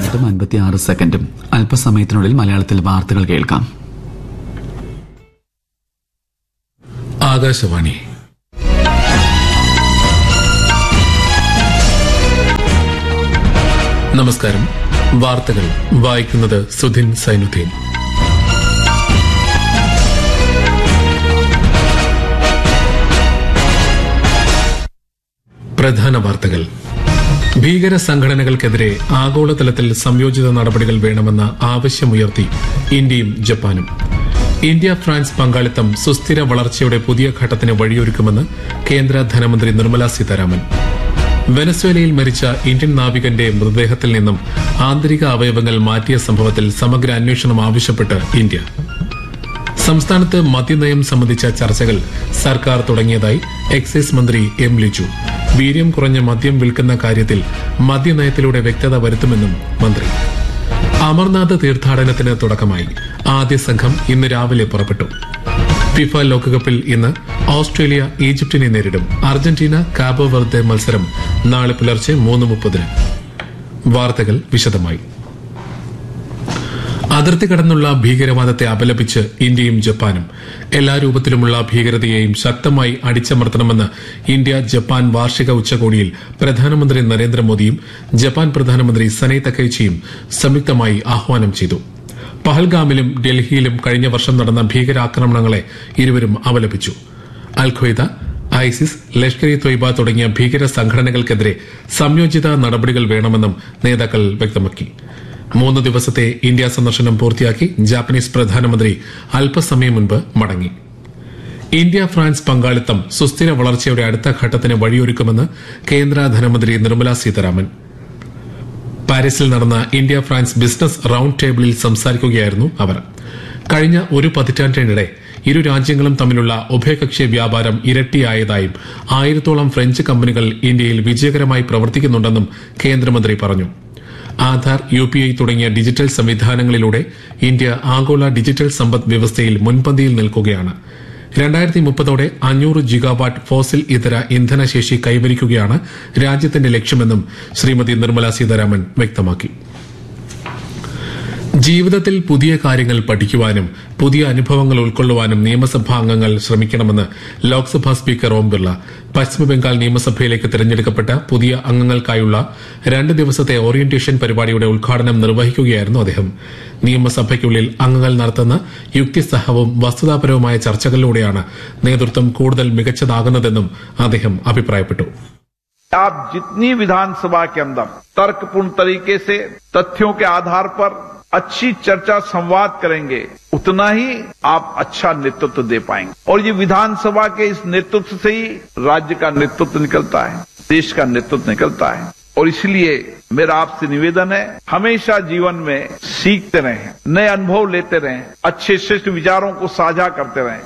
മിനിറ്റും അൻപത്തിയാറ് സെക്കൻഡും അല്പസമയത്തിനുള്ളിൽ മലയാളത്തിൽ വാർത്തകൾ കേൾക്കാം ആകാശവാണി നമസ്കാരം വാർത്തകൾ വായിക്കുന്നത് സുധിൻ സൈനുദ്ദീൻ പ്രധാന വാർത്തകൾ ഭീകര സംഘടനകൾക്കെതിരെ ആഗോളതലത്തിൽ സംയോജിത നടപടികൾ വേണമെന്ന ആവശ്യമുയർത്തി ഇന്ത്യയും ജപ്പാനും ഇന്ത്യ ഫ്രാൻസ് പങ്കാളിത്തം സുസ്ഥിര വളർച്ചയുടെ പുതിയ ഘട്ടത്തിന് വഴിയൊരുക്കുമെന്ന് കേന്ദ്ര ധനമന്ത്രി നിർമ്മല സീതാരാമൻ വെനസ്വേലയിൽ മരിച്ച ഇന്ത്യൻ നാവികന്റെ മൃതദേഹത്തിൽ നിന്നും ആന്തരിക അവയവങ്ങൾ മാറ്റിയ സംഭവത്തിൽ സമഗ്ര അന്വേഷണം ആവശ്യപ്പെട്ട് ഇന്ത്യ സംസ്ഥാനത്ത് മദ്യനയം സംബന്ധിച്ച ചർച്ചകൾ സർക്കാർ തുടങ്ങിയതായി എക്സൈസ് മന്ത്രി എം ലിജു വീര്യം കുറഞ്ഞ മദ്യം വിൽക്കുന്ന കാര്യത്തിൽ മദ്യനയത്തിലൂടെ വ്യക്തത വരുത്തുമെന്നും മന്ത്രി അമർനാഥ് തീർത്ഥാടനത്തിന് തുടക്കമായി ആദ്യ സംഘം ഇന്ന് രാവിലെ പുറപ്പെട്ടു ഫിഫ ലോകകപ്പിൽ ഇന്ന് ഓസ്ട്രേലിയ ഈജിപ്തിനെ നേരിടും അർജന്റീന കാബോ വെർദെ മത്സരം നാളെ പുലർച്ചെ മൂന്ന് മുപ്പതിന് വാർത്തകൾ വിശദമായി അതിർത്തി കടന്നുള്ള ഭീകരവാദത്തെ അപലപിച്ച് ഇന്ത്യയും ജപ്പാനും എല്ലാ രൂപത്തിലുമുള്ള ഭീകരതയെയും ശക്തമായി അടിച്ചമർത്തണമെന്ന് ഇന്ത്യ ജപ്പാൻ വാർഷിക ഉച്ചകോടിയിൽ പ്രധാനമന്ത്രി നരേന്ദ്രമോദിയും ജപ്പാൻ പ്രധാനമന്ത്രി സനൈ തക്കൈച്ചിയും സംയുക്തമായി ആഹ്വാനം ചെയ്തു പഹൽഗാമിലും ഡൽഹിയിലും കഴിഞ്ഞ വർഷം നടന്ന ഭീകരാക്രമണങ്ങളെ ഇരുവരും അപലപിച്ചു അൽഖ്വയ്ദ ഐസിസ് ലഷ്കർ ഇ തൊയ്ബ തുടങ്ങിയ ഭീകര സംഘടനകൾക്കെതിരെ സംയോജിത നടപടികൾ വേണമെന്നും നേതാക്കൾ വ്യക്തമാക്കി മൂന്ന് ദിവസത്തെ ഇന്ത്യ സന്ദർശനം പൂർത്തിയാക്കി ജാപ്പനീസ് പ്രധാനമന്ത്രി അല്പസമയം മുൻപ് മടങ്ങി ഇന്ത്യ ഫ്രാൻസ് പങ്കാളിത്തം സുസ്ഥിര വളർച്ചയുടെ അടുത്ത ഘട്ടത്തിന് വഴിയൊരുക്കുമെന്ന് കേന്ദ്ര ധനമന്ത്രി നിർമ്മല സീതാരാമൻ പാരീസിൽ നടന്ന ഇന്ത്യ ഫ്രാൻസ് ബിസിനസ് റൌണ്ട് ടേബിളിൽ സംസാരിക്കുകയായിരുന്നു അവർ കഴിഞ്ഞ ഒരു പതിറ്റാണ്ടിനിടെ ഇരു രാജ്യങ്ങളും തമ്മിലുള്ള ഉഭയകക്ഷി വ്യാപാരം ഇരട്ടിയായതായും ആയിരത്തോളം ഫ്രഞ്ച് കമ്പനികൾ ഇന്ത്യയിൽ വിജയകരമായി പ്രവർത്തിക്കുന്നുണ്ടെന്നും കേന്ദ്രമന്ത്രി പറഞ്ഞു ആധാർ യു പി ഐ തുടങ്ങിയ ഡിജിറ്റൽ സംവിധാനങ്ങളിലൂടെ ഇന്ത്യ ആഗോള ഡിജിറ്റൽ സമ്പദ് വ്യവസ്ഥയിൽ മുൻപന്തിയിൽ നിൽക്കുകയാണ് രണ്ടായിരത്തി മുപ്പതോടെ അഞ്ഞൂറ് ജിഗാവാട്ട് ഫോസിൽ ഇതര ഇന്ധനശേഷി കൈവരിക്കുകയാണ് രാജ്യത്തിന്റെ ലക്ഷ്യമെന്നും ശ്രീമതി നിർമ്മല സീതാരാമൻ വ്യക്തമാക്കി ജീവിതത്തിൽ പുതിയ കാര്യങ്ങൾ പഠിക്കുവാനും പുതിയ അനുഭവങ്ങൾ ഉൾക്കൊള്ളുവാനും നിയമസഭാ അംഗങ്ങൾ ശ്രമിക്കണമെന്ന് ലോക്സഭാ സ്പീക്കർ ഓം ബിർള പശ്ചിമബംഗാൾ നിയമസഭയിലേക്ക് തിരഞ്ഞെടുക്കപ്പെട്ട പുതിയ അംഗങ്ങൾക്കായുള്ള രണ്ട് ദിവസത്തെ ഓറിയന്റേഷൻ പരിപാടിയുടെ ഉദ്ഘാടനം നിർവഹിക്കുകയായിരുന്നു അദ്ദേഹം നിയമസഭയ്ക്കുള്ളിൽ അംഗങ്ങൾ നടത്തുന്ന യുക്തിസഹവും വസ്തുതാപരവുമായ ചർച്ചകളിലൂടെയാണ് നേതൃത്വം കൂടുതൽ മികച്ചതാകുന്നതെന്നും അദ്ദേഹം അഭിപ്രായപ്പെട്ടു आप जितनी विधानसभा के अंदर तर्कपूर्ण तरीके से तथ्यों के आधार पर अच्छी चर्चा संवाद करेंगे उतना ही आप अच्छा नेतृत्व दे पाएंगे और ये विधानसभा के इस नेतृत्व से ही राज्य का नेतृत्व निकलता है देश का नेतृत्व निकलता है और इसलिए मेरा आपसे निवेदन है हमेशा जीवन में सीखते रहें नए अनुभव लेते रहें अच्छे श्रेष्ठ विचारों को साझा करते रहें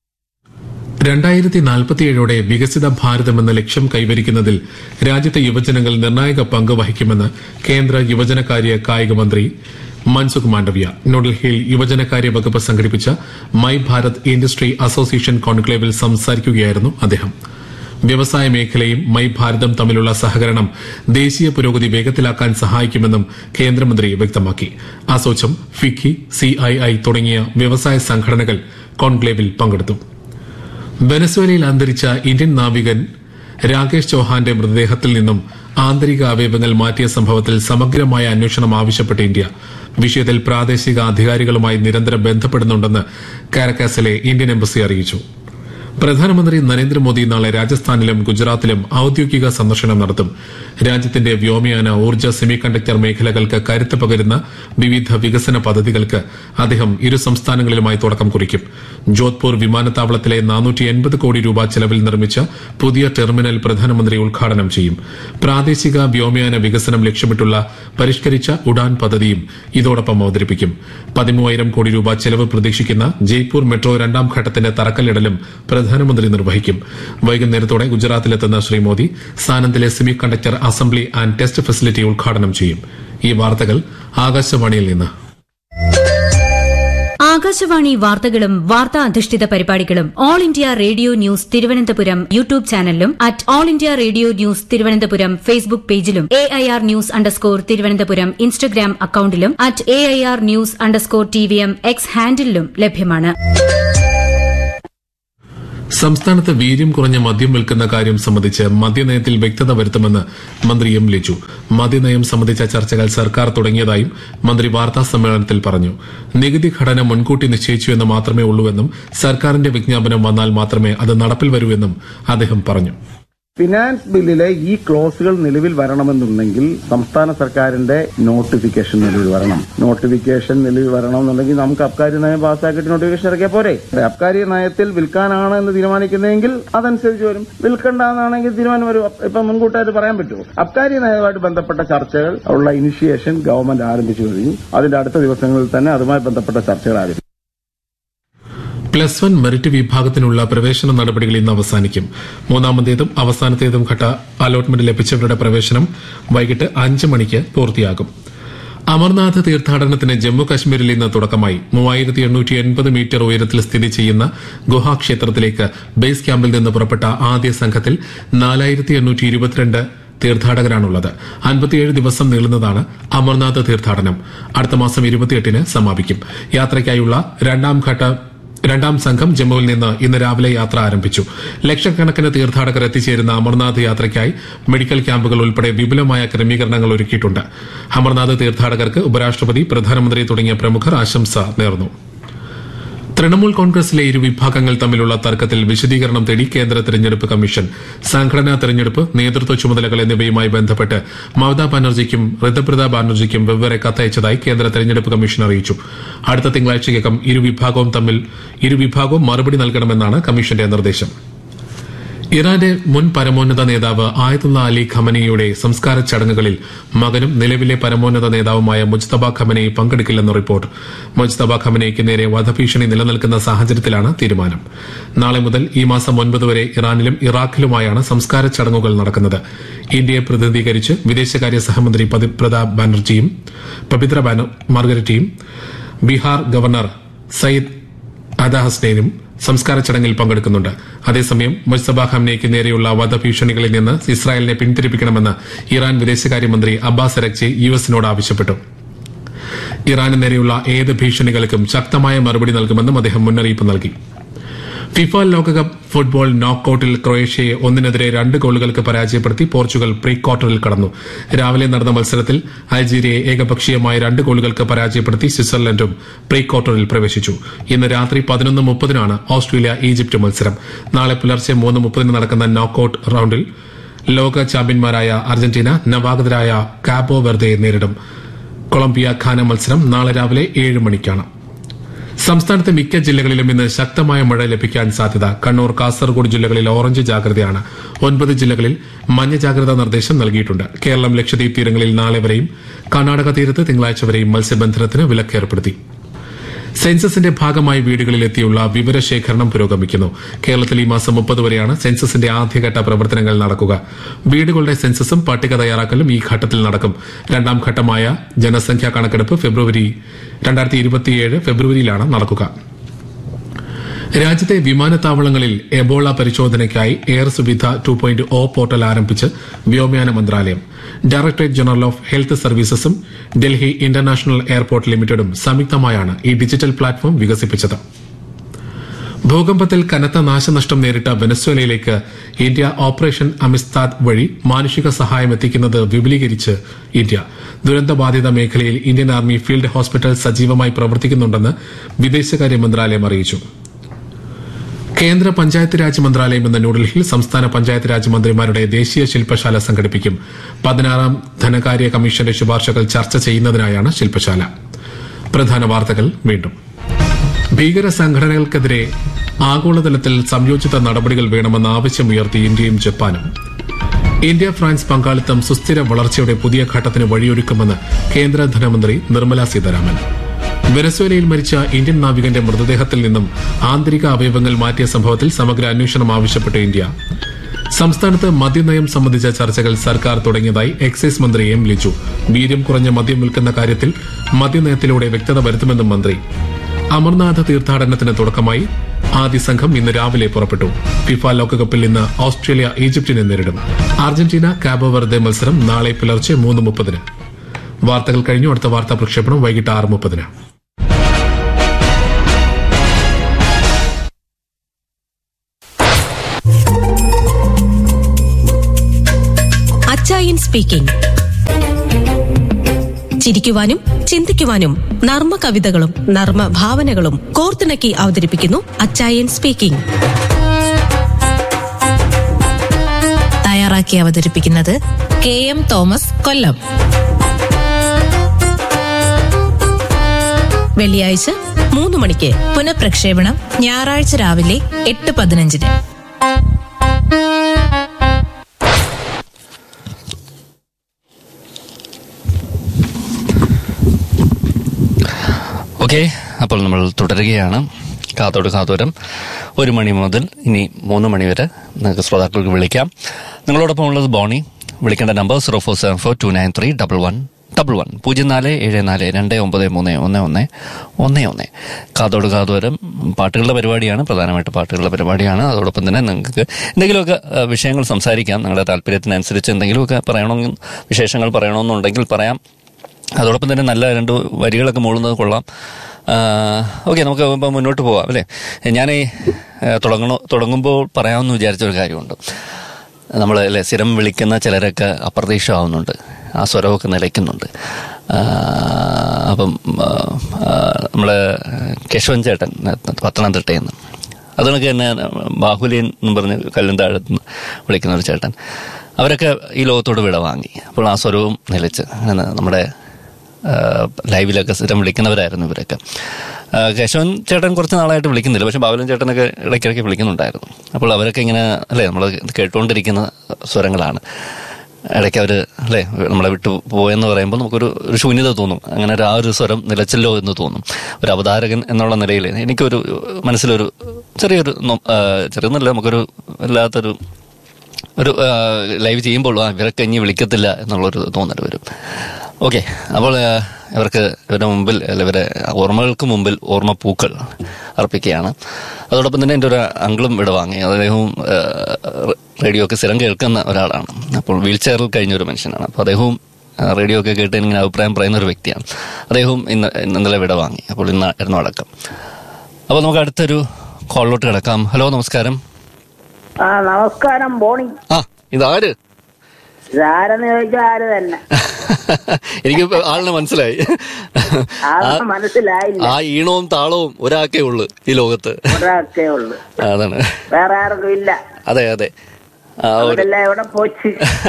രണ്ടായിരത്തി നാൽപ്പത്തിയേഴോടെ വികസിത ഭാരതം എന്ന ലക്ഷ്യം കൈവരിക്കുന്നതിൽ രാജ്യത്തെ യുവജനങ്ങൾ നിർണായക പങ്ക് വഹിക്കുമെന്ന് കേന്ദ്ര യുവജനകാര്യ കായിക മന്ത്രി മൻസുഖ് മാണ്ഡവ്യ ന്യൂഡൽഹിയിൽ യുവജനകാര്യ വകുപ്പ് സംഘടിപ്പിച്ച മൈ ഭാരത് ഇൻഡസ്ട്രി അസോസിയേഷൻ കോൺക്ലേവിൽ സംസാരിക്കുകയായിരുന്നു അദ്ദേഹം വ്യവസായ മേഖലയും മൈ ഭാരതം തമ്മിലുള്ള സഹകരണം ദേശീയ പുരോഗതി വേഗത്തിലാക്കാൻ സഹായിക്കുമെന്നും കേന്ദ്രമന്ത്രി വ്യക്തമാക്കി അസോചം ഫിക്കി സിഐഐ തുടങ്ങിയ വ്യവസായ സംഘടനകൾ കോൺക്ലേവിൽ പങ്കെടുത്തു വെനസ്വേലയിൽ അന്തരിച്ച ഇന്ത്യൻ നാവികൻ രാകേഷ് ചൌഹാന്റെ മൃതദേഹത്തിൽ നിന്നും ആന്തരിക അവയവങ്ങൾ മാറ്റിയ സംഭവത്തിൽ സമഗ്രമായ അന്വേഷണം ആവശ്യപ്പെട്ട് ഇന്ത്യ വിഷയത്തിൽ പ്രാദേശിക അധികാരികളുമായി നിരന്തരം ബന്ധപ്പെടുന്നുണ്ടെന്ന് കാരക്കാസിലെ ഇന്ത്യൻ എംബസി അറിയിച്ചു പ്രധാനമന്ത്രി നരേന്ദ്രമോദി നാളെ രാജസ്ഥാനിലും ഗുജറാത്തിലും ഔദ്യോഗിക സന്ദർശനം നടത്തും രാജ്യത്തിന്റെ വ്യോമയാന ഊർജ്ജ സെമി കണ്ടക്ടർ മേഖലകൾക്ക് കരുത്ത് പകരുന്ന വിവിധ വികസന പദ്ധതികൾക്ക് അദ്ദേഹം ഇരു സംസ്ഥാനങ്ങളിലുമായി തുടക്കം കുറിക്കും ജോധ്പൂർ വിമാനത്താവളത്തിലെ നാനൂറ്റി എൺപത് കോടി രൂപ ചെലവിൽ നിർമ്മിച്ച പുതിയ ടെർമിനൽ പ്രധാനമന്ത്രി ഉദ്ഘാടനം ചെയ്യും പ്രാദേശിക വ്യോമയാന വികസനം ലക്ഷ്യമിട്ടുള്ള പരിഷ്കരിച്ച ഉഡാൻ പദ്ധതിയും ഇതോടൊപ്പം അവതരിപ്പിക്കും പതിമൂവായിരം കോടി രൂപ ചെലവ് പ്രതീക്ഷിക്കുന്ന ജയ്പൂർ മെട്രോ രണ്ടാം ഘട്ടത്തിന്റെ തറക്കല്ലിടലും പ്രധാനമന്ത്രി നിർവഹിക്കും വൈകുന്നേരത്തോടെ ഗുജറാത്തിലെത്തുന്ന ശ്രീ മോദി സാനന്ദിലെ semiconductor assembly and test facility ഉദ്ഘാടനം ചെയ്യും ഈ വാർത്തകൾ ആകാശവാണിയിൽ നിന്ന് ആകാശവാണി വാർത്തകളും വാർത്താ അധിഷ്ഠിത പരിപാടികളും All India Radio news Thiruvananthapuram YouTube ചാനലിലും at All India Radio news Thiruvananthapuram Facebook പേജിലും A I R news underscore Thiruvananthapuram Instagram അക്കൌണ്ടിലും at A I R news underscore T V M X ഹാൻഡിലും ലഭ്യമാണ് സംസ്ഥാനത്ത് വീര്യം കുറഞ്ഞ മദ്യം വിൽക്കുന്ന കാര്യം സംബന്ധിച്ച് മദ്യനയത്തിൽ വ്യക്തത വരുത്തുമെന്ന് മന്ത്രി എം ലിജു മദ്യനയം സംബന്ധിച്ച ചർച്ചകൾ സർക്കാർ തുടങ്ങിയതായും മന്ത്രി വാർത്താ സമ്മേളനത്തിൽ പറഞ്ഞു നികുതി ഘടന മുൻകൂട്ടി നിശ്ചയിച്ചുവെന്ന് മാത്രമേ ഉള്ളൂവെന്നും സർക്കാരിന്റെ വിജ്ഞാപനം വന്നാൽ മാത്രമേ അത് നടപ്പിൽ വരൂ എന്നും അദ്ദേഹം പറഞ്ഞു ഫിനാൻസ് ബില്ലിലെ ഈ ക്ലോസുകൾ നിലവിൽ വരണമെന്നുണ്ടെങ്കിൽ സംസ്ഥാന സർക്കാരിന്റെ നോട്ടിഫിക്കേഷൻ നിലവിൽ വരണം നോട്ടിഫിക്കേഷൻ നിലവിൽ വരണമെന്നുണ്ടെങ്കിൽ നമുക്ക് അബ്കാരി നയം പാസ്സാക്കിയിട്ട് നോട്ടിഫിക്കേഷൻ ഇറക്കിയാൽ പോരെ അബ്കാരി നയത്തിൽ വിൽക്കാനാണ് എന്ന് തീരുമാനിക്കുന്നതെങ്കിൽ അതനുസരിച്ച് വരും വിൽക്കണ്ടെന്നാണെങ്കിൽ തീരുമാനം വരും അപ്പ- ഇപ്പൊ മുൻകൂട്ടായിട്ട് പറയാൻ പറ്റുമോ അബ്കാരി നയവുമായിട്ട് ബന്ധപ്പെട്ട ചർച്ചകൾ ഉള്ള ഇനിഷ്യേഷൻ ഗവൺമെന്റ് ആരംഭിച്ചു കഴിഞ്ഞു അതിന്റെ അടുത്ത ദിവസങ്ങളിൽ തന്നെ അതുമായി ബന്ധപ്പെട്ട ചർച്ചകൾ ആരംഭിക്കും പ്ലസ് വൺ മെറിറ്റ് വിഭാഗത്തിനുള്ള പ്രവേശന നടപടികൾ ഇന്ന് അവസാനിക്കും മൂന്നാമത്തേതും അവസാനത്തേതും ഘട്ട അലോട്ട്മെന്റ് ലഭിച്ചവരുടെ പ്രവേശനം വൈകിട്ട് അഞ്ച് മണിക്ക് പൂർത്തിയാകും അമർനാഥ് തീർത്ഥാടനത്തിന് ജമ്മു കശ്മീരിൽ ഇന്ന് തുടക്കമായി മൂവായിരത്തി എണ്ണൂറ്റി എൺപത് മീറ്റർ ഉയരത്തിൽ സ്ഥിതി ചെയ്യുന്ന ഗുഹാക്ഷേത്രത്തിലേക്ക് ബേസ് ക്യാമ്പിൽ നിന്ന് പുറപ്പെട്ട ആദ്യ സംഘത്തിൽ നാലായിരത്തി എണ്ണൂറ്റി ഇരുപത്തിരണ്ട് തീർത്ഥാടകരാണുള്ളത് അൻപത്തിയേഴ് ദിവസം നീളുന്നതാണ് അമർനാഥ് തീർത്ഥാടനം അടുത്ത മാസം ഇരുപത്തിയെട്ടിന് സമാപിക്കും യാത്രയ്ക്കായുള്ള രണ്ടാം ഘട്ട രണ്ടാം സംഘം ജമ്മുവിൽ നിന്ന് ഇന്ന് രാവിലെ യാത്ര ആരംഭിച്ചു ലക്ഷക്കണക്കിന് തീർത്ഥാടകർ എത്തിച്ചേരുന്ന അമർനാഥ് യാത്രയ്ക്കായി മെഡിക്കൽ ക്യാമ്പുകൾ ഉൾപ്പെടെ വിപുലമായ ക്രമീകരണങ്ങൾ ഒരുക്കിയിട്ടുണ്ട് അമർനാഥ് തീർത്ഥാടകർക്ക് ഉപരാഷ്ട്രപതി പ്രധാനമന്ത്രി തുടങ്ങിയ പ്രമുഖർ ആശംസ നേർന്നു തൃണമൂൽ കോൺഗ്രസിലെ ഇരു വിഭാഗങ്ങൾ തമ്മിലുള്ള തർക്കത്തിൽ വിശദീകരണം തേടി കേന്ദ്ര തെരഞ്ഞെടുപ്പ് കമ്മീഷൻ സംഘടനാ തെരഞ്ഞെടുപ്പ് നേതൃത്വ ചുമതലകൾ എന്നിവയുമായി ബന്ധപ്പെട്ട് മമതാ ബാനർജിക്കും ഋതുപ്രത ബാനർജിക്കും വെവ്വേറെ കത്തയച്ചതായി കേന്ദ്ര തെരഞ്ഞെടുപ്പ് കമ്മീഷൻ അറിയിച്ചു അടുത്ത തിങ്കളാഴ്ചയ്ക്കകം ഇരു വിഭാഗവും തമ്മിൽ ഇരു വിഭാഗവും മറുപടി നൽകണമെന്നാണ് കമ്മീഷന്റെ നിർദ്ദേശം ഇറാന്റെ മുൻ പരമോന്നത നേതാവ് ആയതുള്ള അലി ഖമനിയുടെ സംസ്കാര ചടങ്ങുകളിൽ മകനും നിലവിലെ പരമോന്നത നേതാവുമായ മുജ്തബ ഖമനി പങ്കെടുക്കില്ലെന്ന് റിപ്പോർട്ട് മുജ്തബ ഖമനിക്ക് നേരെ വധഭീഷണി നിലനിൽക്കുന്ന സാഹചര്യത്തിലാണ് തീരുമാനം നാളെ മുതൽ ഈ മാസം ഒൻപത് വരെ ഇറാനിലും ഇറാഖിലുമായാണ് സംസ്കാര ചടങ്ങുകൾ നടക്കുന്നത് ഇന്ത്യയെ പ്രതിനിധീകരിച്ച് വിദേശകാര്യ സഹമന്ത്രി പതിപ്രത ബാനർജിയും പവിത്ര ബാനർ മാർഗരറ്റിയും ബീഹാർ ഗവർണർ സയ്യിദ് അദ ഹസ്നൈനും സംസ്കാര ചടങ്ങിൽ പങ്കെടുക്കുന്നുണ്ട് അതേസമയം മുസ്തബ ഹംനയ്ക്ക് നേരെയുള്ള വധഭീഷണികളിൽ നിന്ന് ഇസ്രായേലിനെ പിന്തിരിപ്പിക്കണമെന്ന് ഇറാൻ വിദേശകാര്യമന്ത്രി അബ്ബാസ് അരക്ചി യു എസിനോട് ആവശ്യപ്പെട്ടു ഇറാന് നേരെയുള്ള ഏത് ഭീഷണികൾക്കും ശക്തമായ മറുപടി നൽകുമെന്നും അദ്ദേഹം മുന്നറിയിപ്പ് നൽകി ഫിഫ ലോകകപ്പ് ഫുട്ബോൾ നോക്കൌട്ടിൽ ക്രൊയേഷ്യയെ ഒന്നിനെതിരെ രണ്ട് ഗോളുകൾക്ക് പരാജയപ്പെടുത്തി പോർച്ചുഗൽ പ്രീ ക്വാർട്ടറിൽ കടന്നു രാവിലെ നടന്ന മത്സരത്തിൽ അൾജീരിയയെ ഏകപക്ഷീയമായ രണ്ട് ഗോളുകൾക്ക് പരാജയപ്പെടുത്തി സ്വിറ്റ്സർലൻഡും പ്രീ ക്വാർട്ടറിൽ പ്രവേശിച്ചു ഇന്ന് രാത്രി പതിനൊന്ന് മുപ്പതിനാണ് ഓസ്ട്രേലിയ ഈജിപ്ത് മത്സരം നാളെ പുലർച്ചെ മൂന്ന് മുപ്പതിന് നടക്കുന്ന നോക്കൌട്ട് റൌണ്ടിൽ ലോക ചാമ്പ്യന്മാരായ അർജന്റീന നവാഗതരായ കാബോ വെർദയെ നേരിടും കൊളംബിയ ഖാന മത്സരം നാളെ രാവിലെ ഏഴ് മണിക്കാണ് സംസ്ഥാനത്തെ മിക്ക ജില്ലകളിലും ഇന്ന് ശക്തമായ മഴ ലഭിക്കാൻ സാധ്യത കണ്ണൂർ കാസർഗോഡ് ജില്ലകളിൽ ഓറഞ്ച് ജാഗ്രതയാണ് ഒൻപത് ജില്ലകളിൽ മഞ്ഞ ജാഗ്രതാ നിർദ്ദേശം നൽകിയിട്ടുണ്ട് കേരളം ലക്ഷദ്വീപ് തീരങ്ങളിൽ നാളെ വരെയും കർണാടക തീരത്ത് തിങ്കളാഴ്ച വരെയും മത്സ്യബന്ധനത്തിന് വിലക്ക് ഏർപ്പെടുത്തി സെൻസസിന്റെ ഭാഗമായി വീടുകളിലെത്തിയുള്ള വിവരശേഖരണം പുരോഗമിക്കുന്നു കേരളത്തിൽ ഈ മാസം മുപ്പത് വരെയാണ് സെൻസസിന്റെ ആദ്യഘട്ട പ്രവർത്തനങ്ങൾ നടക്കുക വീടുകളുടെ സെൻസസും പട്ടിക തയ്യാറാക്കലും ഈ ഘട്ടത്തിൽ നടക്കും രണ്ടാം ഘട്ടമായ ജനസംഖ്യാ കണക്കെടുപ്പ് ഫെബ്രുവരി രണ്ടായിരത്തി ഇരുപത്തിയേഴ് ഫെബ്രുവരിയിലാണ് നടക്കുക രാജ്യത്തെ വിമാനത്താവളങ്ങളിൽ എബോള പരിശോധനയ്ക്കായി air Suvidha two point O portal ആരംഭിച്ച് വ്യോമയാന മന്ത്രാലയം ഡയറക്ടറേറ്റ് ജനറൽ ഓഫ് ഹെൽത്ത് സർവീസസും ഡൽഹി ഇന്റർനാഷണൽ എയർപോർട്ട് ലിമിറ്റഡും സംയുക്തമായാണ് ഈ ഡിജിറ്റൽ പ്ലാറ്റ്ഫോം വികസിപ്പിച്ചത് ഭൂകമ്പത്തിൽ കനത്ത നാശനഷ്ടം നേരിട്ട വെനസ്വേലയിലേക്ക് ഇന്ത്യ ഓപ്പറേഷൻ അമിസ്താദ് വഴി മാനുഷിക സഹായം എത്തിക്കുന്നത് വിപുലീകരിച്ച് ഇന്ത്യ ദുരന്തബാധിത മേഖലയിൽ ഇന്ത്യൻ ആർമി ഫീൽഡ് ഹോസ്പിറ്റൽ സജീവമായി പ്രവർത്തിക്കുന്നുണ്ടെന്ന് വിദേശകാര്യ മന്ത്രാലയം അറിയിച്ചു കേന്ദ്ര പഞ്ചായത്ത് രാജ് മന്ത്രാലയം എന്ന ന്യൂഡൽഹിയിൽ സംസ്ഥാന പഞ്ചായത്ത് രാജ് മന്ത്രിമാരുടെ ദേശീയ ശില്പശാല സംഘടിപ്പിക്കും പതിനാറാം ധനകാര്യ കമ്മീഷന്റെ ശുപാർശകൾ ചർച്ച ചെയ്യുന്നതിനായാണ് ശില്പശാല പ്രധാന വാർത്തകൾ വീണ്ടും ഭീകര സംഘടനകൾക്കെതിരെ ആഗോളതലത്തിൽ സംയോജിത നടപടികൾ വേണമെന്ന ആവശ്യമുയർത്തി ഇന്ത്യയും ജപ്പാനും ഇന്ത്യ ഫ്രാൻസ് പങ്കാളിത്തം സുസ്ഥിര വളർച്ചയുടെ പുതിയ ഘട്ടത്തിന് വഴിയൊരുക്കുമെന്ന് കേന്ദ്ര ധനമന്ത്രി നിർമ്മല സീതാരാമൻ വെനസ്വേലയിൽ മരിച്ച ഇന്ത്യൻ നാവികന്റെ മൃതദേഹത്തിൽ നിന്നും ആന്തരിക അവയവങ്ങൾ മാറ്റിയ സംഭവത്തിൽ സമഗ്ര അന്വേഷണം ആവശ്യപ്പെട്ട് ഇന്ത്യ സംസ്ഥാനത്ത് മദ്യനയം സംബന്ധിച്ച ചർച്ചകൾ സർക്കാർ തുടങ്ങിയതായി എക്സൈസ് മന്ത്രി എം ലിജു വീര്യം കുറഞ്ഞ മദ്യം വിൽക്കുന്ന കാര്യത്തിൽ മദ്യനയത്തിലൂടെ വ്യക്തത വരുത്തുമെന്നും മന്ത്രി അമർനാഥ് തീർത്ഥാടനത്തിന് തുടക്കമായി ആദ്യ സംഘം ഇന്ന് രാവിലെ പുറപ്പെട്ടു ഫിഫ ലോകകപ്പിൽ ഇന്ന് ഓസ്ട്രേലിയ ഈജിപ്തിനെ നേരിടും അർജന്റീന കാബോവർദെ മത്സരം നാളെ പുലർച്ചെ മൂന്ന് മുപ്പതിന് വാർത്തകൾ കഴിഞ്ഞു അടുത്ത വാർത്താ പ്രക്ഷേപണം വൈകിട്ട് ആറ് മുപ്പതിന് അച്ചായൻ സ്പീക്കിംഗ് ചിരിക്കുവാനും ചിന്തിക്കുവാനും നർമ്മ കവിതകളും നർമ്മ ഭാവനകളും കോർത്തിണക്കി അവതരിപ്പിക്കുന്നു അച്ചായൻ സ്പീക്കിംഗ് തയ്യാറാക്കി അവതരിപ്പിക്കുന്നത് കെ എം തോമസ് കൊല്ലം വെള്ളിയാഴ്ച മൂന്ന് മണിക്ക് പുനഃപ്രക്ഷേപണം ഞായറാഴ്ച രാവിലെ എട്ട് പതിനഞ്ചിന് ഓക്കെ അപ്പോൾ നമ്മൾ തുടരുകയാണ് കാത്തോട് കാതോരം ഒരു മണി മുതൽ ഇനി മൂന്ന് മണി വരെ നിങ്ങൾക്ക് ശ്രോതാക്കൾക്ക് വിളിക്കാം നിങ്ങളോടൊപ്പം ഉള്ളത് ബോണി വിളിക്കേണ്ട number zero four seven four two nine three double one double one പൂജ്യം നാല് ഏഴ് നാല് രണ്ട് ഒമ്പത് മൂന്ന് ഒന്ന് ഒന്ന് ഒന്ന് ഒന്ന് കാതോട് കാതോരം പാട്ടുകളുടെ പരിപാടിയാണ് പ്രധാനമായിട്ട് പാട്ടുകളുടെ പരിപാടിയാണ് അതോടൊപ്പം തന്നെ നിങ്ങൾക്ക് എന്തെങ്കിലുമൊക്കെ ആ, വിഷയങ്ങൾ സംസാരിക്കാം നിങ്ങളുടെ താല്പര്യത്തിനനുസരിച്ച് എന്തെങ്കിലുമൊക്കെ പറയണമെങ്കിൽ വിശേഷങ്ങൾ പറയണമെന്നുണ്ടെങ്കിൽ പറയാം അതോടൊപ്പം തന്നെ നല്ല രണ്ട് വരികളൊക്കെ മൂളുന്നത് കൊള്ളാം ഓക്കെ നമുക്ക് ഇപ്പം മുന്നോട്ട് പോവാം അല്ലേ ഞാൻ ഈ തുടങ്ങണോ തുടങ്ങുമ്പോൾ പറയാമെന്ന് വിചാരിച്ച ഒരു കാര്യമുണ്ട് നമ്മൾ അല്ലേ സ്ഥിരം വിളിക്കുന്ന ചിലരൊക്കെ അപ്രതീക്ഷമാവുന്നുണ്ട് ആ സ്വരമൊക്കെ നിലയ്ക്കുന്നുണ്ട് ആ, അപ്പം നമ്മൾ കേശവൻ ചേട്ടൻ പത്തനംതിട്ടയിൽ നിന്ന് അതിനൊക്കെ തന്നെ ബാഹുലി എന്ന് പറഞ്ഞ് കല്ലും താഴത്ത് നിന്ന് വിളിക്കുന്ന ഒരു ചേട്ടൻ അവരൊക്കെ ഈ ലോകത്തോട് വിട വാങ്ങി അപ്പോൾ ആ സ്വരവും നിലച്ച് അങ്ങനെ നമ്മുടെ ആ, ലൈവിലൊക്കെ സ്ഥിരം വിളിക്കുന്നവരായിരുന്നു ഇവരൊക്കെ ആ, കേശവൻ ചേട്ടൻ കുറച്ച് നാളായിട്ട് വിളിക്കുന്നില്ല പക്ഷെ ബാബുലൻ ചേട്ടനൊക്കെ ഇടയ്ക്കിടയ്ക്ക് വിളിക്കുന്നുണ്ടായിരുന്നു അപ്പോൾ അവരൊക്കെ ഇങ്ങനെ അല്ലേ നമ്മൾ കേട്ടുകൊണ്ടിരിക്കുന്ന സ്വരങ്ങളാണ് ഇടയ്ക്ക് അവർ അല്ലേ നമ്മളെ വിട്ടു പോയെന്ന് പറയുമ്പോൾ നമുക്കൊരു ഒരു ശൂന്യത തോന്നും അങ്ങനെ ഒരു ആ ഒരു സ്വരം നിലച്ചല്ലോ എന്ന് തോന്നും ഒരു അവതാരകൻ എന്നുള്ള നിലയിൽ എനിക്കൊരു മനസ്സിലൊരു ചെറിയൊരു നൊ- ആ, ചെറിയൊന്നുമില്ല നമുക്കൊരു വല്ലാത്തൊരു ഒരു ആ, ലൈവ് ചെയ്യുമ്പോൾ ആ ഇവരൊക്കെ ഇനി വിളിക്കത്തില്ല എന്നുള്ളൊരു തോന്നൽ വരും ഓക്കെ അപ്പോൾ ആ, ഇവർക്ക് ഇവരുടെ മുമ്പിൽ അല്ല ഇവരെ ഓർമ്മകൾക്ക് മുമ്പിൽ ഓർമ്മ പൂക്കൾ അർപ്പിക്കുകയാണ് അതോടൊപ്പം തന്നെ എൻ്റെ ഒരു അങ്കിളും ഇവിടെ വാങ്ങി അദ്ദേഹവും ആ, റേഡിയോ ഒക്കെ സ്ഥിരം കേൾക്കുന്ന ഒരാളാണ് അപ്പോൾ വീൽ ചെയറിൽ കഴിഞ്ഞ ഒരു മനുഷ്യനാണ് അപ്പോൾ അദ്ദേഹവും ആ, റേഡിയോ ഒക്കെ കേട്ട് ഇങ്ങനെ അഭിപ്രായം പറയുന്ന ഒരു വ്യക്തിയാണ് അദ്ദേഹവും ഇന്ന് ഇന്നലെ വിട വാങ്ങി അപ്പോൾ ഇന്നായിരുന്നു അടക്കം അപ്പോൾ നമുക്ക് അടുത്തൊരു കോളിലോട്ട് കിടക്കാം ഹലോ നമസ്കാരം ആ നമസ്കാരം ബോണി ആ ഇതാര് ഇതാരെന്ന് ചോദിച്ചാൽ ആര് തന്നെ എനിക്ക് ഇപ്പൊ ആളിനെ മനസ്സിലായി ആളെ മനസ്സിലായില്ല ആ ഈണവും താളവും ഒരാൾക്കേ ഉള്ളു ഈ ലോകത്ത് ഒരാൾക്കേ ഉള്ളു അതാണ് വേറെ ആർക്കും ഇല്ല അതെ അതെ ആ ഒരു അവരെല്ലാം എവിടെ പോച്ച്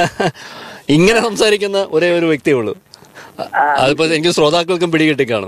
ഇങ്ങനെ സംസാരിക്കുന്ന ഒരേ ഒരു വ്യക്തിയേ ഉള്ളൂ അതിപ്പോ എനിക്ക് ശ്രോതാക്കൾക്കും പിടികിട്ടി കാണും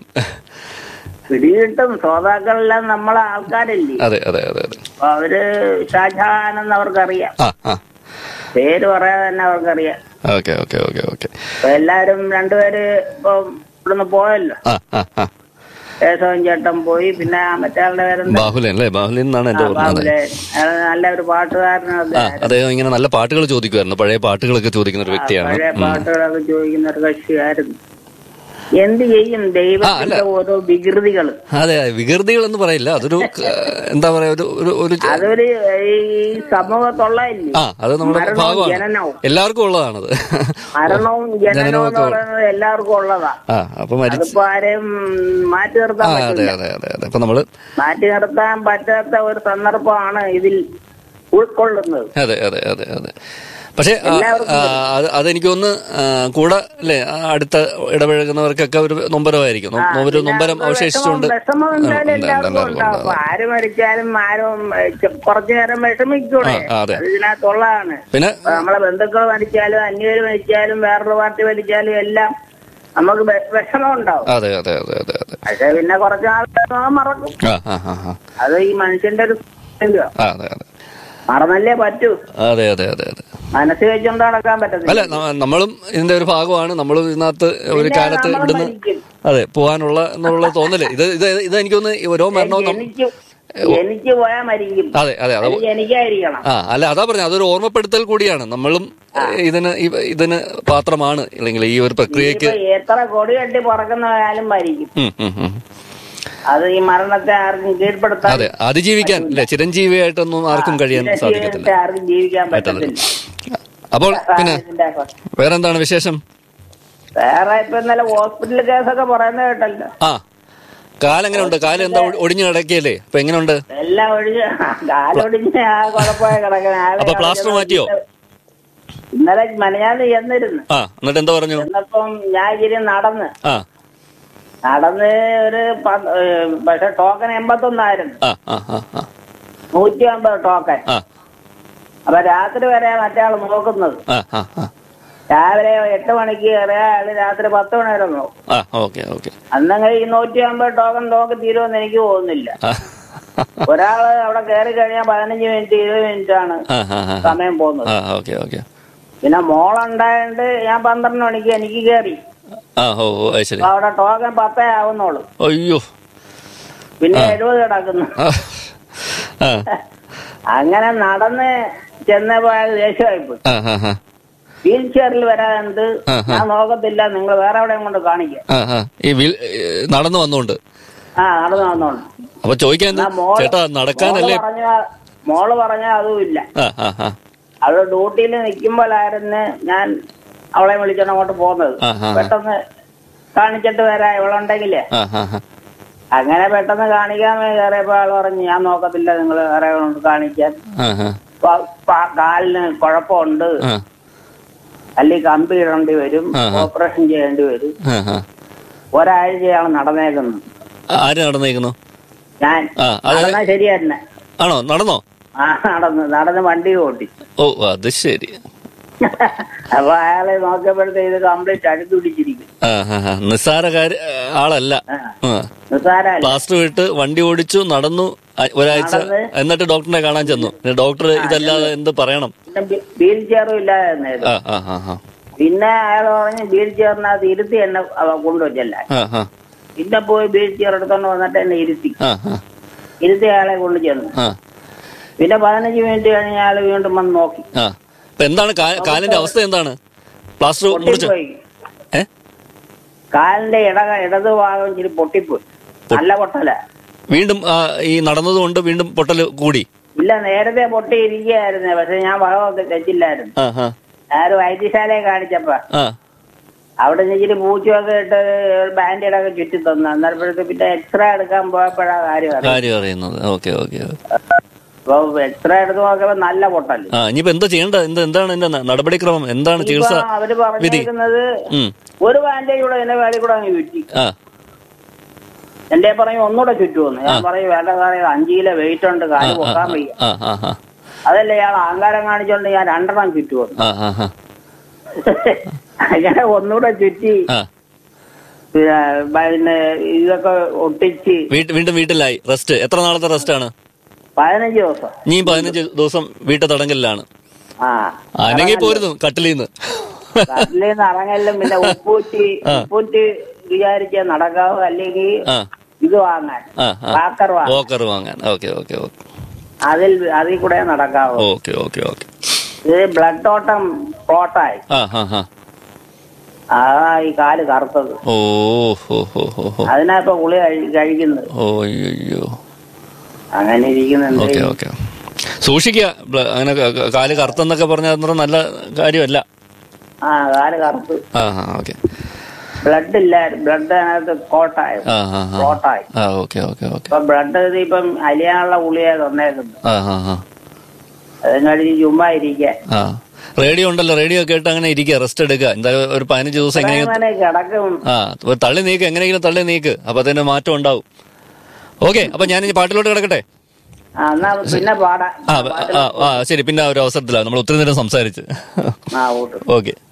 പിടികിട്ടും ശ്രോതാക്കളെല്ലാം നമ്മളെ ആൾക്കാരല്ലേ അതെ അതെ അതെ അതെ അപ്പൊ അവര് ഷാജഹാൻ എന്ന് അവർക്കറിയാം ആ ആ പേര് പറയാതെ തന്നെ അവർക്കറിയാം ഓക്കെ ഓക്കെ ഓക്കെ ഓക്കെ അപ്പൊ എല്ലാരും രണ്ടുപേര് ഇപ്പം ഇവിടുന്ന് പോയല്ലോ ആ ആ ആ കേശവൻ ചേട്ടൻ പോയി പിന്നെ മറ്റേ ആളുടെ പേരെന്താ ബാഹുലൻ അല്ലേ ബാഹുലൻ എന്നാണ് എന്റെ ഓർമ്മ അതെ ബാബുലേ അയാള് നല്ല ഒരു പാട്ടുകാരനൊക്കെ ആ അദ്ദേഹം ഇങ്ങനെ നല്ല പാട്ടുകൾ ചോദിക്കുമായിരുന്നു പഴയ പാട്ടുകളൊക്കെ ചോദിക്കുന്ന ഒരു വ്യക്തിയാണ് പഴയ ഉം. പാട്ടുകളൊക്കെ ചോദിക്കുന്ന ഒരു കക്ഷിയായിരുന്നു എന്ത് ചെയ്യും ദൈവത്തിന്റെ ഓരോ വികൃതികൾ അതെ വികൃതികൾ എന്ന് പറയില്ല അതൊരു ആ, എന്താ പറയാ ഒരു ഒരു ഒരു അതൊരു ഈ സമൂഹത്തുള്ളതല്ലേ ആ അത് നമ്മുടെ മരണവും ഭാഗമാണ് ജനനവും എല്ലാവർക്കും ഉള്ളതാണത് മരണവും ജനനവും എന്ന് ജനനമൊക്കെ ഉള്ള- പറയുന്നത് എല്ലാവർക്കും ഉള്ളതാ ആ അപ്പൊ മരിച്ചു അതിപ്പോ ആരെയും മാറ്റി ആ നിർത്താൻ അതെ പറ്റില്ല അതെ അതെ അതെ അപ്പൊ നമ്മള് മാറ്റി നിർത്താൻ പറ്റാത്ത ഒരു സന്ദർഭമാണ് ഇതിൽ ഉൾക്കൊള്ളുന്നത് അതെ അതെ അതെ അതെ പക്ഷെ ആ, എല്ലാവർക്കും ആ, അത് അതെനിക്ക് ഒന്ന് കൂടെ അല്ലേ ആ, അടുത്ത ഇടപഴകുന്നവർക്കൊക്കെ ഒരു നൊമ്പരമായിരിക്കും നൊ- ഒരു നൊമ്പരം അവശേഷിച്ചുകൊണ്ട് വിഷമം ആ, എന്തായാലും ഉണ്ട്, ഉണ്ട്, എല്ലാവർക്കും എല്ലാവർക്കും ഉണ്ടാവും ഉണ്ട്, അപ്പൊ അതെ. ആര് മരിച്ചാലും ആരും ഏ, ചെ- കുറച്ചു നേരം വിഷമിക്കൂടെ ആ, ആ, അതെ. അത് ഇതിനകത്തുള്ളതാണ് പിന്നെ അപ്പൊ നമ്മളെ ബന്ധുക്കൾ മരിച്ചാലും അന്യര് മരിച്ചാലും വേറൊരു പാർട്ടി മരിച്ചാലും എല്ലാം നമുക്ക് വെ- വിഷമം ഉണ്ടാവും അതെ അതെ അതെ അതെ അതെ പക്ഷെ പിന്നെ കുറച്ച് നാൾ മറക്കും ആ ആ ആ ആ. അത് ഈ മനുഷ്യന്റെ ഒരു ഇതാ. ആ, അതെ അതെ മറന്നല്ലേ പറ്റൂ അതെ അതെ അതെ അതെ മനസ്സ് വെച്ചുകൊണ്ട് നടക്കാൻ അല്ല പറ്റത്തില്ല ന- നമ്മളും ഇതിന്റെ ഒരു ഭാഗമാണ് നമ്മളും ഇതിനകത്ത് ഒരു പിന്നെ കാലത്ത് നമ്മളും ഇവിടുന്ന് മരിക്കും. അതെ പോകാനുള്ള എന്നുള്ള തോന്നല് ഇത് ഇത് ഇത് എനിക്കൊന്ന് ഓരോ മരണവും നം- എനിക്ക് എനിക്ക് പോയാൽ മരിക്കും അതെ അതെ അതെ എനിക്ക് എനിക്കായിരിക്കണം ആ അല്ല അതാ പറഞ്ഞത് അതൊരു ഓർമ്മപ്പെടുത്തൽ കൂടിയാണ് നമ്മളും ഇതിന് ഇവ- ഇതിന് പാത്രമാണ് അല്ലെങ്കിൽ ഈ ഒരു പ്രക്രിയക്ക് ഇനിയിപ്പോ എത്ര കൊടി കെട്ടി പറക്കുന്നവരാലും മരിക്കും ഉം, ഉം, ഉം. അത് ഈ മരണത്തെ ആർക്കും കീഴ്പ്പെടുത്താൻ അതെ അതിജീവിക്കാൻ അല്ലെ ചിരഞ്ജീവിയായിട്ടൊന്നും ആർക്കും കഴിയാൻ ഇതിനെ സാധിക്കത്തില്ല ജീവിതത്തെ ആർക്കും ജീവിക്കാൻ പറ്റത്തില്ല പറ്റത്തില്ല അപ്പോൾ പിന്നെ അതാണ് ഇതിന്റെ ആഘോഷം. വേറെന്താണ് വിശേഷം വേറെ ഇപ്പൊ ഇന്നലെ ഹോസ്പിറ്റൽ കേസൊക്കെ പറയുന്നത് കേട്ടല്ലോ ആ കാലെങ്ങനെയുണ്ട് കാല് എന്താ ഒടി- ഒടിഞ്ഞു കിടക്കിയല്ലേ അപ്പൊ എങ്ങനെയുണ്ട് എല്ലാം ഒഴിഞ്ഞ് കാലൊടിഞ്ഞ് ആ കുഴപ്പമായ കിടക്കുന്ന ആളെ അപ്പൊ പ്ലാസ്റ്റർ മാറ്റിയോ? ഇന്നലെ മനഞ്ഞാന്ന് ചെന്നിരുന്നു ആ എന്നിട്ട് എന്താ പറഞ്ഞു ചെന്നപ്പം ഞാൻ ഇച്ചിരി നടന്ന് ആ നടന്ന് ഒരു പ- ഏഹ് പക്ഷെ ടോക്കൺ എൺപത്തൊന്നായിരുന്നു ആ ആ ആ ആ നൂറ്റി അമ്പത് ടോക്കൺ ആ അപ്പൊ രാത്രി വരെ മറ്റേ ആള് നോക്കുന്നത് ആ ആ ആ രാവിലെ എട്ട് മണിക്ക് കയറിയ ആള് രാത്രി പത്ത് മണി വരെ നോക്കും ആ ഓക്കെ ഓക്കെ അന്നങ്ങനെ ഈ നൂറ്റി അമ്പത് ടോക്കൺ നോക്കി തീരുമെന്ന് എനിക്ക് തോന്നുന്നില്ല ആ ഒരാള് അവിടെ കയറി കഴിഞ്ഞാൽ പതിനഞ്ച് മിനിറ്റ് ഇരുപത് മിനിറ്റ് ആണ് ആ ആ ആ സമയം പോകുന്നത് ആ ഓക്കെ ഓക്കെ പിന്നെ മോളുണ്ടായോണ്ട് ഞാൻ പന്ത്രണ്ട് മണിക്ക് എനിക്ക് കയറി ആ ഓ ഓ അത് ശരി അപ്പൊ അവിടെ ടോക്കൺ പത്തേ ആവുന്നുള്ളൂ അയ്യോ പിന്നെ എഴുപത് കിടക്കുന്നു ആ ആ അങ്ങനെ നടന്ന് ചെന്നപ്പോ അയാൾ ദേഷ്യമായിപ്പോയി ആ ആ ആ വീൽ ചെയറിൽ വരാനുണ്ട് ആ, ആ. ഞാൻ നോക്കത്തില്ല നിങ്ങൾ വേറെ എവിടെയും കൊണ്ട് കാണിക്കുക ആ ആ ഈ വീൽ- ഏ, നടന്നു വന്നോണ്ട് ആ നടന്നു വന്നോണ്ട് അപ്പൊ ചോദിക്കാൻ എന്നാ മോള് ചേട്ടാ മോള് നടക്കാനല്ലേ പറഞ്ഞ മോള് പറഞ്ഞ അതും ഇല്ല ആ ആ ആ അവള് ഡ്യൂട്ടിയിൽ നിൽക്കുമ്പോഴായിരുന്നു ഞാൻ അവളെ വിളിച്ചോണ്ട് അങ്ങോട്ട് പോകുന്നത് ആ, ആ, ആ. പെട്ടെന്ന് കാണിച്ചിട്ട് വരാ ഇവളുണ്ടെങ്കിലേ ആ ആ ആ അങ്ങനെ പെട്ടെന്ന് കാണിക്കാൻ കയറിയപ്പോ ആള് പറഞ്ഞു ഞാൻ നോക്കത്തില്ല നിങ്ങൾ വേറെ കൊണ്ട് കാണിക്കാൻ ആ ആ പ- പ- കാലിന് കുഴപ്പമുണ്ട് ആ അല്ലെങ്കിൽ കമ്പി ഇടേണ്ടി വരും ആ, ആ. ഓപ്പറേഷൻ ചെയ്യേണ്ടി വരും ആ ആ ഒരാഴ്ചയാണ് നടന്നേക്കുന്നത് ആര് നടന്നേക്കുന്നു ഞാൻ ആ, അത് നടന്നാ ശരി തന്നെ ആണോ നടന്നോ ആ നടന്ന് നടന്ന് വണ്ടി ഓട്ടി ഓ അത് ശരി അപ്പൊ അയാളെ നോക്കിയപ്പോഴത്തേക്ക് ഇത് കംപ്ലീറ്റ് അടുത്ത് പിടിച്ചിരിക്കും ആ ആ ആ നിസ്സാര കാര്യ ആളല്ല ആ. ആ നിസ്സാരല്ല പ്ലാസ്റ്റർ വിട്ട് വണ്ടി ഓടിച്ചു നടന്നു അ- ഒരാഴ്ച നടന്ന്. എന്നിട്ട് ഡോക്ടറിനെ കാണാൻ ചെന്നു പിന്നെ ഡോക്ടർ ഇതല്ലാതെ എന്ത് പറയണം പിന്നെ ബി- വീൽ ചെയറും ഇല്ലാതായിരുന്നു ആ ആ ആ ആ പിന്നെ അയാൾ പറഞ്ഞ് വീൽ ചെയറിനകത്ത് ഇരുത്തി എന്നെ അവ കൊണ്ടുവച്ചല്ല ആ ആ പിന്നെ പോയി വീൽ ചെയർ എടുത്തോണ്ട് വന്നിട്ട് എന്നെ ഇരുത്തി ആ ആ ഇരുത്തി അയാളെ കൊണ്ട് ചെന്നു ആ പിന്നെ പതിനഞ്ച് മിനിറ്റ് കഴിഞ്ഞ് അയാൾ വീണ്ടും വന്ന് നോക്കി ആ ഇപ്പൊ എന്താണ് കാ- കാലിന്റെ അവസ്ഥ എന്താണ് പ്ലാസ്റ്റർ മുറിച്ചു പൊട്ടിപ്പോയി ഏ കാലിന്റെ ഇട ഇടത് ഭാഗം ഇച്ചിരി പൊട്ടിപ്പോയി നല്ല പൊട്ടല വീണ്ടും ആ, ഈ നടന്നതുകൊണ്ട് വീണ്ടും പൊട്ടൽ കൂടി ഇല്ല നേരത്തെ പൊട്ടിയിരിക്കുകയായിരുന്നു പക്ഷെ ഞാൻ വളമൊക്കെ തെറ്റില്ലായിരുന്നു ആ ആ ഞാൻ ഒരു വൈദ്യശാലയെ കാണിച്ചപ്പോ ആ അവിടെ നിന്ന് ഇച്ചിരി പൂച്ചയൊക്കെ ഇട്ട് ബാൻഡേഡൊക്കെ ചുറ്റി തന്നു അന്നേരപ്പോഴത്തെ പിന്നെ എക്സ്റേ എടുക്കാൻ പോയപ്പോഴാ കാര്യം അറിയാം കാര്യം അറിയുന്നത് ഓക്കെ ഓക്കെ അപ്പൊ എക്സ്റേ എടുത്ത് നോക്കിയപ്പോ നല്ല പൊട്ടല് ആ ഇനിയിപ്പോ എന്താ ചെയ്യേണ്ടത് എന്ത് എന്താണ് എന്റെ നടപടിക്രമം എന്താണ് ചികിത്സ ഇപ്പൊ അവര് വിധി പറഞ്ഞേക്കുന്നത് ഉം ഒരു ബാൻഡേജ് കൂടെ എന്റെ വേളി കൂടെ അങ്ങ് ചുറ്റി ആ എന്റെ പറയും ഒന്നുകൂടെ ചുറ്റുമെന്ന് ഞാൻ പറയും വേണ്ട സാറേ ഇത് അഞ്ച് കിലോ വെയിറ്റ് ഉണ്ട് ആ കാല് ആ പൊക്കാൻ വയ്യ ആ ആ ആ അതല്ലേ ഇയാൾ അഹങ്കാരം കാണിച്ചോണ്ട് ഞാൻ രണ്ടെണ്ണം ചുറ്റുമെന്ന് ആ ആ ആ അങ്ങനെ ഒന്നുകൂടെ ചുറ്റി ആ പിന്നെ പിന്നെ ഇതൊക്കെ ഒട്ടിച്ച് വീട്ട് വീണ്ടും വീട്ടിലായി റെസ്റ്റ് എത്ര നാളത്തെ റെസ്റ്റ് ആണ് പതിനഞ്ച് ദിവസം നീ പതിനഞ്ച് ദിവസം വീട്ടിൽ തടങ്കലിലാണ് ആ അനങ്ങി പോരുന്നു കട്ടിലിന്ന് കട്ടിലിന്ന് ഇറങ്ങലും പിന്നെ ഉപ്പൂറ്റി ആ. ഉപ്പൂറ്റി വിചാരിച്ച നടക്കാവൂ അല്ലെങ്കിൽ ആ ഇത് വാങ്ങാൻ ആ ആ വാക്കർ വാങ്ങാൻ വോക്കർ വാങ്ങാൻ ഓക്കെ ഓക്കെ ഓക്കെ അതിൽ അതിൽ കൂടെ നടക്കാവൂ ഓക്കെ ഓക്കെ ഓക്കെ ഇത് ബ്ലഡ് ഓട്ടം പ്ലോട്ടായി ആ ആ ആ അതാ ഈ കാല് കറുത്തത് ഓ ഹോ ഹോ ഹോ ഹോ അതിനാ ഇപ്പൊ ഗുളി കഴി- കഴിക്കുന്നത് ഓ അയ്യോ അങ്ങനെ ഇരിക്കുന്നുണ്ട് ഓക്കെ ഓക്കെ സൂക്ഷിക്കുക ബ്ല- അങ്ങനെ ക- ക- കാല് കറുത്തെന്നൊക്കെ പറഞ്ഞാൽ അത്ര നല്ല കാര്യമല്ല ആ കാല് കറുത്ത് ആ ആ ഓക്കെ ബ്ലഡ് ഇല്ല ബ്ലഡ് അതിനകത്ത് കോട്ടായി ആ ആ ആ പ്ലോട്ടായി ആ ഓക്കെ ഓക്കെ ഓക്കെ ഇപ്പൊ ബ്ലഡ് ഇപ്പം അലിയാനുള്ള ഗുളിയെ തന്നേക്കുന്നു ആ ആ ആ അതും കഴിഞ്ഞ് ചുമ്മാ ഇരിക്കാൻ ആ റേഡിയോ ഉണ്ടല്ലോ റേഡിയോ കേട്ട് അങ്ങനെ ഇരിക്കുക റെസ്റ്റ് എടുക്കുക എന്തായാലും ഒരു പതിനഞ്ച് ദിവസം എങ്ങനെയെങ്കിലും അങ്ങനെ കിടക്കും ആ ഒരു തള്ളി നീക്ക് എങ്ങനെയെങ്കിലും തള്ളി നീക്ക് അപ്പൊ അതിന്റെ മാറ്റം ഉണ്ടാവും ഓക്കെ അപ്പൊ ഞാൻ ഇനി പാട്ടിലോട്ട് കിടക്കട്ടെ ആ എന്നാ പിന്നെ പാടാം ആ ആ ആ ശരി പിന്നെ ആ ഒരു അവസരത്തിലാണ് നമ്മൾ ഒത്തിരി നേരം സംസാരിച്ച് ആ കൂട്ടും ഓക്കെ